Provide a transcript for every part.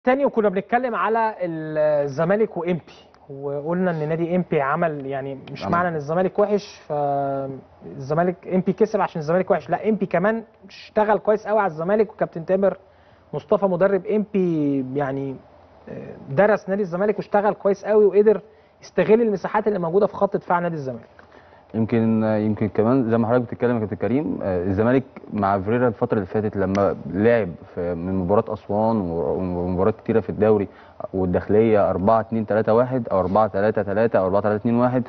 تاني وكنا بنتكلم على الزمالك وامبي وقلنا ان نادي امبي عمل يعني مش عمل. معنى ان الزمالك وحش فالزمالك امبي كسب عشان الزمالك وحش لا امبي كمان اشتغل كويس قوي على الزمالك وكابتن تامر مصطفى مدرب امبي يعني آه، درس نادي الزمالك واشتغل كويس قوي وقدر يستغل المساحات اللي موجوده في خط دفاع نادي الزمالك يمكن يمكن كمان زي ما حضرتك بتتكلم يا كابتن كريم آه، الزمالك مع فريرا الفتره اللي فاتت لما لعب في من مباراه اسوان و- ومباريات كتيره في الدوري والداخليه 4 2 3 1 او 4 3 3 او 4 3 2 1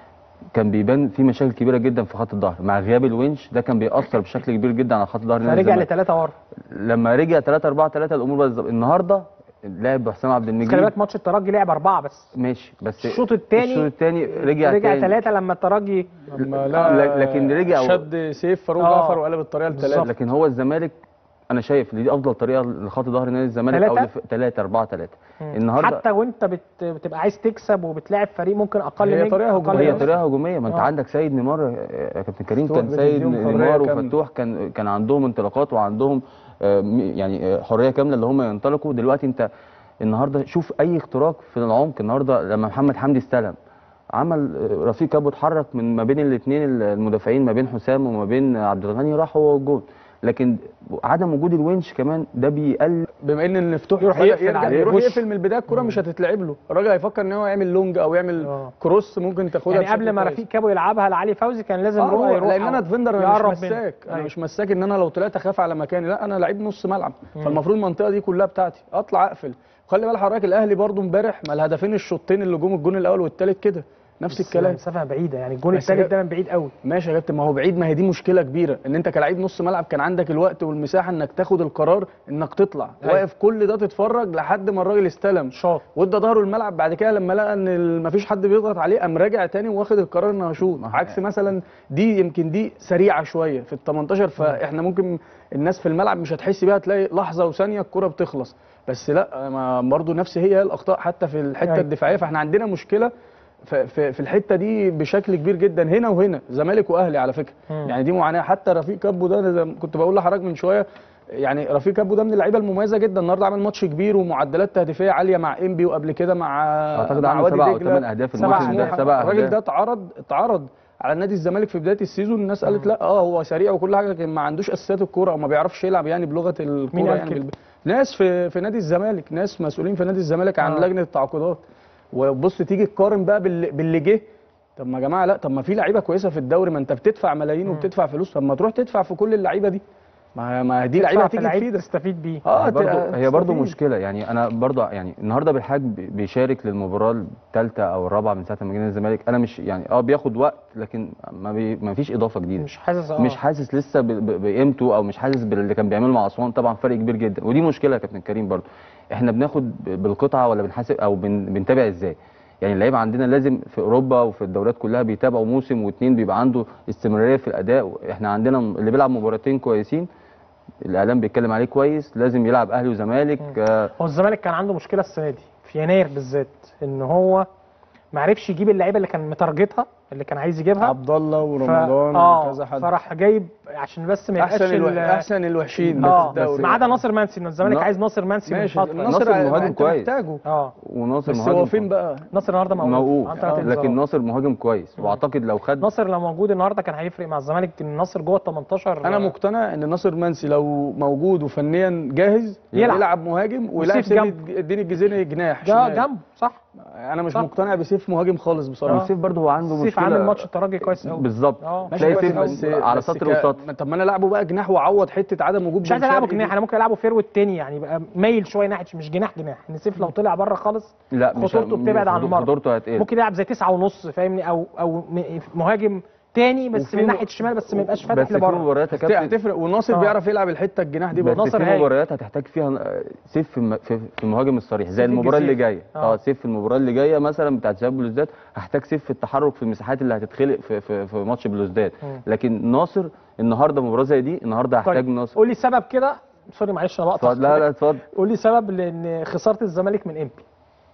كان بيبان في مشاكل كبيره جدا في خط الظهر مع غياب الونش ده كان بيأثر بشكل كبير جدا على خط الظهر نادي فرجع الزمالك. لثلاثه ورا لما رجع 3 4 3 الامور بقت ظبط. النهارده لعب حسام عبد بس خلي المجيد بالك ماتش الترجي لعب اربعه بس ماشي بس الشوط الثاني الشوط الثاني رجع رجع تاني. ثلاثه لما الترجي لما لا، لكن رجع و- شد سيف فاروق آه. جعفر وقلب الطريقه بالظبط. لثلاثه لكن هو الزمالك انا شايف ان دي افضل طريقه لخط ظهر نادي الزمالك او تلاتة؟ 3 4 3 مم. النهارده حتى وانت بت... بتبقى عايز تكسب وبتلاعب فريق ممكن اقل هي نجم، طريقة أقل هجومية. هي نجم. طريقه هجوميه ما انت آه. عندك سيد نيمار يا كابتن كريم مفتوح كان سيد بتديهم حرية نيمار كاملة. وفتوح كان كان عندهم انطلاقات وعندهم آه، م- يعني آه، حريه كامله اللي هم ينطلقوا دلوقتي انت النهارده شوف اي اختراق في العمق النهارده لما محمد حمدي استلم عمل آه، رفيق ابو اتحرك من ما بين الاثنين المدافعين ما بين حسام وما بين عبد الغني راح هو والجون لكن عدم وجود الونش كمان ده بيقلل بما ان المفتوح يروح بدأ يقفل يرجع عليه. يروح وش. يقفل من البدايه الكره مش هتتلعب له الراجل هيفكر ان هو يعمل لونج او يعمل آه. كروس ممكن تاخدها يعني بشكل قبل ما كويس. رفيق كابو يلعبها لعلي فوزي كان لازم آه رؤى هو- يروح لان انا أو ديفندر انا يقرب مش منه. مساك انا أيوة. مش مساك ان انا لو طلعت اخاف على مكاني لا انا لعيب نص ملعب فالمفروض المنطقه دي كلها بتاعتي اطلع اقفل وخلي بال حضرتك الاهلي برضو امبارح ما الهدفين الشوطين اللي جم الجون الاول والثالث كده نفس بس الكلام مسافه بعيده يعني الجون بس الثالث جا- ده من بعيد قوي ماشي يا كابتن ما هو بعيد ما هي دي مشكله كبيره ان انت كلاعب نص ملعب كان عندك الوقت والمساحه انك تاخد القرار انك تطلع أيوة. واقف كل ده تتفرج لحد ما الراجل استلم شاط وادى ظهره الملعب بعد كده لما لقى ان ال- مفيش حد بيضغط عليه قام راجع تاني واخد القرار انه هشوط ما- عكس مثلا دي يمكن دي سريعه شويه في ال 18 فاحنا ممكن الناس في الملعب مش هتحس بيها تلاقي لحظه وثانيه الكره بتخلص بس لا ما برضه نفس هي هي الاخطاء حتى في الحته أيوة. الدفاعيه فاحنا عندنا مشكله في, في, في الحته دي بشكل كبير جدا هنا وهنا زمالك واهلي على فكره مم. يعني دي معاناه حتى رفيق كابو ده أنا زي ما كنت بقول لحضرتك من شويه يعني رفيق كابو ده من اللعيبه المميزه جدا النهارده عمل ماتش كبير ومعدلات تهديفيه عاليه مع انبي وقبل كده مع اعتقد مع عمل وادي سبع او دجلة. ثمان اهداف سبع الموسم ده أهداف. سبع الراجل ده اهداف اتعرض اتعرض على نادي الزمالك في بدايه السيزون الناس قالت لا اه هو سريع وكل حاجه لكن ما عندوش اساسيات الكوره او ما بيعرفش يلعب يعني بلغه مين الكوره قال يعني كده؟ بالب... ناس في في نادي الزمالك ناس مسؤولين في نادي الزمالك عن آه. لجنه التعاقدات وبص تيجي تقارن بقى باللي, باللي جه طب ما يا جماعه لا طب ما في لعيبه كويسه في الدوري ما انت بتدفع ملايين وبتدفع فلوس طب ما تروح تدفع في كل اللعيبه دي ما ما دي لعيبه هتيجي لعيب تفيدك تستفيد بيه اه هي برضو ت- هي برضو تستفيد. مشكله يعني انا برضو يعني النهارده بالحاج بي- بيشارك للمباراه الثالثه او الرابعه من ساعه ما جينا الزمالك انا مش يعني اه بياخد وقت لكن ما, بي ما فيش اضافه جديده مش حاسس اه مش حاسس لسه ب- ب- بقيمته او مش حاسس باللي كان بيعمله مع اسوان طبعا فرق كبير جدا ودي مشكله يا كابتن كريم برضو احنا بناخد ب- بالقطعه ولا بنحاسب او بن بنتابع ازاي يعني اللعيبه عندنا لازم في اوروبا وفي الدوريات كلها بيتابعوا موسم واثنين بيبقى عنده استمراريه في الاداء احنا عندنا اللي بيلعب مباراتين كويسين الاعلام بيتكلم عليه كويس لازم يلعب اهلي وزمالك آه هو الزمالك كان عنده مشكله السنه دي في يناير بالذات ان هو ما عرفش يجيب اللعيبه اللي كان متارجتها اللي كان عايز يجيبها عبد الله ف... ورمضان اه وكذا حد فراح جايب عشان بس ما يبقاش احسن الو... ال- احسن الوحشين اه في الدوري ما عدا ناصر منسي ان الزمالك نا- عايز ناصر منسي من ماشي فتره ناصر مهاجم أنت كويس. محتاجه اه وناصر بس مهاجم هو فين كويس. بقى ناصر النهارده موقوف موقوف عن ثلاث آه. انذارات. لكن ناصر مهاجم كويس واعتقد لو خد ناصر لو موجود النهارده كان هيفرق مع الزمالك ان ناصر جوه ال 18 انا مقتنع ان ناصر منسي لو موجود وفنيا جاهز يلعب. يلعب مهاجم ويلعب وسيف سيف جنبه. الدين الجزيري جناح ده شمال. جنبه صح انا مش صح. مقتنع بسيف مهاجم خالص بصراحه وسيف برضه هو عنده سيف مشكله عامل ماتش الترجي كويس قوي بالظبط اه تلاقي ماشي سيف بس- على بس سطر ك- وسطر طب ما انا العبه بقى جناح واعوض حته عدم وجود مش عايز بن العبه شرقي جناح دي. انا ممكن العبه فيرود تاني يعني يبقى مايل شويه ناحيه مش جناح جناح ان سيف لو طلع بره خالص لا مش خطورته بتبعد عن المرمى. خطورته هتقل ممكن يلعب زي تسعة ونص فاهمني او او م- مهاجم تاني بس وفي من م- ناحيه الشمال بس ما يبقاش فاتح بس في لبره مباريات يا هت- كابتن هتفرق وناصر آه. بيعرف يلعب الحته الجناح دي بس برضه ناصر في هايل. مباريات هتحتاج فيها آه، سيف في الم- في في المهاجم الصريح زي سيف المباراه اللي الجزيري. جايه آه. اه سيف في المباراه اللي جايه مثلا بتاعت شباب بلوزداد هحتاج سيف في التحرك في المساحات اللي هتتخلق في في, في ماتش بلوزداد مم. لكن ناصر النهارده مباراه زي دي النهارده هحتاج طيب ناصر قول لي سبب كده سوري معلش انا بقطع اتفضل لا لا اتفضل قول لي سبب لان خساره الزمالك من امبي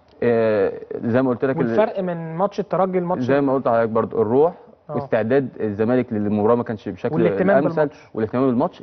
آه زي ما قلت لك ال- والفرق من ماتش الترجي لماتش زي ما قلت لحضرتك برضو الروح آه. واستعداد الزمالك للمباراه ما كانش بشكل والاهتمام الامثل بالماتش. والاهتمام بالماتش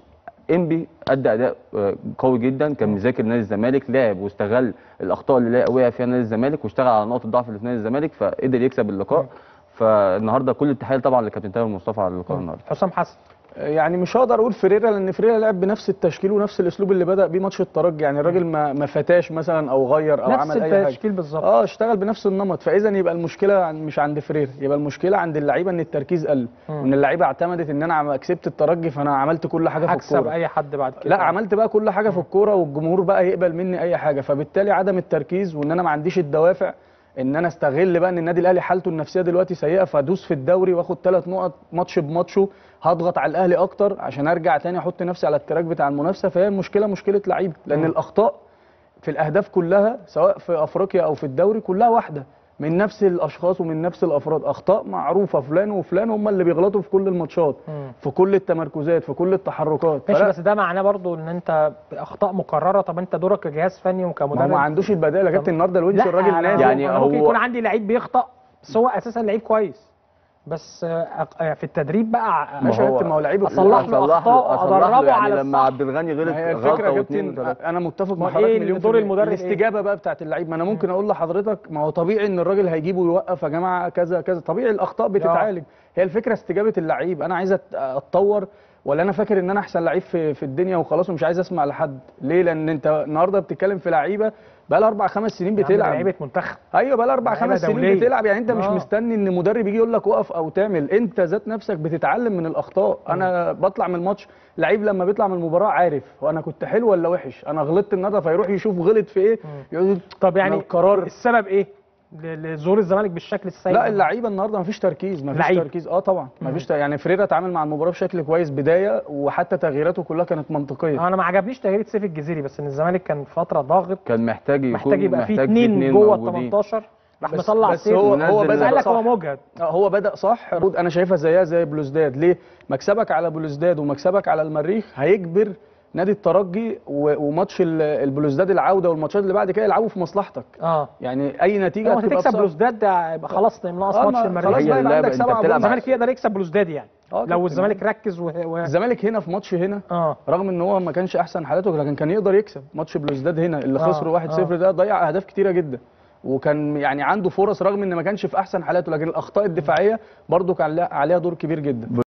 انبي ادى اداء آه، قوي جدا كان مذاكر نادي الزمالك لعب واستغل الاخطاء اللي وقع فيها نادي الزمالك واشتغل على نقط الضعف اللي في نادي الزمالك فقدر يكسب اللقاء فالنهارده كل التحيه طبعا لكابتن تامر مصطفى على اللقاء النهارده حسام حسن يعني مش هقدر اقول فريرا لان فريرا لعب بنفس التشكيل ونفس الاسلوب اللي بدا بيه ماتش الترجي يعني الراجل ما ما فتاش مثلا او غير او نفس عمل اي حاجه التشكيل بالظبط اه اشتغل بنفس النمط فاذا يبقى المشكله عن- مش عند فريرا يبقى المشكله عند اللعيبه ان التركيز قل مم. وان اللعيبه اعتمدت ان انا عم- كسبت الترجي فانا عملت كل حاجه في هكسب الكوره اي حد بعد كده لا عملت بقى كل حاجه في الكوره والجمهور بقى يقبل مني اي حاجه فبالتالي عدم التركيز وان انا ما عنديش الدوافع ان انا استغل بقى ان النادي الاهلي حالته النفسيه دلوقتي سيئه فادوس في الدوري واخد ثلاث نقط ماتش بماتشه هضغط على الاهلي اكتر عشان ارجع تاني احط نفسي على التراك بتاع المنافسه فهي المشكله مشكله لعيبه لان مم. الاخطاء في الاهداف كلها سواء في افريقيا او في الدوري كلها واحده من نفس الاشخاص ومن نفس الافراد اخطاء معروفه فلان وفلان هم اللي بيغلطوا في كل الماتشات مم. في كل التمركزات في كل التحركات ماشي فلا- بس ده معناه برضو ان انت اخطاء مكرره طب انت دورك كجهاز فني ما وكمدرب هو ما عندوش البدائل يا كابتن النهارده الونش لا الراجل أنا- نازل يعني يعني ممكن هو- يكون عندي لعيب بيخطأ بس هو اساسا لعيب كويس بس آه، أق- آه، في التدريب بقى ماشي يا هو- كابتن ما هو لعيب أصلح له أخطاء أصلح له وأدربه يعني على لما الصح. عبد الغني غلط ما هي الفكره غلطه يا واثنين كابتن وثلاثه انا متفق مع ما حضرتك إيه مليون دور في المية. المدرب إيه؟ الاستجابه بقى بتاعت اللعيب ما انا ممكن اقول لحضرتك ما هو طبيعي ان الراجل هيجيبه ويوقف يا جماعه كذا كذا طبيعي الاخطاء بتتعالج هي الفكره استجابه اللعيب انا عايز أت- اتطور ولا انا فاكر ان انا احسن لعيب في في الدنيا وخلاص ومش عايز اسمع لحد ليه لان انت النهارده بتتكلم في لعيبه بقى لها اربع خمس سنين بتلعب لعيبه منتخب ايوه بقى لها اربع لعيبة خمس سنين دولية. بتلعب يعني انت مش آه. مستني ان مدرب يجي يقول لك اقف او تعمل انت ذات نفسك بتتعلم من الاخطاء انا بطلع من الماتش لعيب لما بيطلع من المباراه عارف هو انا كنت حلو ولا وحش انا غلطت النهارده فيروح يشوف غلط في ايه يقول طب يعني أنا القرار السبب ايه ل- لظهور الزمالك بالشكل السيء لا ده؟ اللعيبه النهارده مفيش تركيز مفيش لعيب. تركيز اه طبعا مفيش ت... يعني فريرا اتعامل مع المباراه بشكل كويس بدايه وحتى تغييراته كلها كانت منطقيه انا ما عجبنيش تغيير سيف الجزيري بس ان الزمالك كان في فتره ضاغط كان محتاج يكون محتاج يبقى فيه محتاج اثنين جوه ال موجودين. 18 راح بس- مطلع بس سيف هو- هو بس بدأ قال لك هو صح. مجهد آه، هو بدا صح انا شايفها زيها زي بلوزداد ليه مكسبك على بلوزداد ومكسبك على المريخ هيجبر نادي الترجي و- وماتش ال- البلوزداد العوده والماتشات اللي بعد كده يلعبوا في مصلحتك اه يعني اي نتيجه لو هتبقى هتكسب بصالح. بلوزداد ده يبقى خلاص ناقص آه، ماتش ما- المريخ خلاص هي بقى يبقى اللعبة عندك أنت سبعة بتلعب جول. الزمالك يقدر يكسب بلوزداد يعني آه، لو كابتن. الزمالك ركز و... و... الزمالك هنا في ماتش هنا اه رغم ان هو ما كانش احسن حالاته لكن كان يقدر يكسب ماتش بلوزداد هنا اللي آه، خسره 1-0 آه. ده ضيع اهداف كتيره جدا وكان يعني عنده فرص رغم ان ما كانش في احسن حالاته لكن الاخطاء الدفاعيه برضو كان لها- عليها دور كبير جدا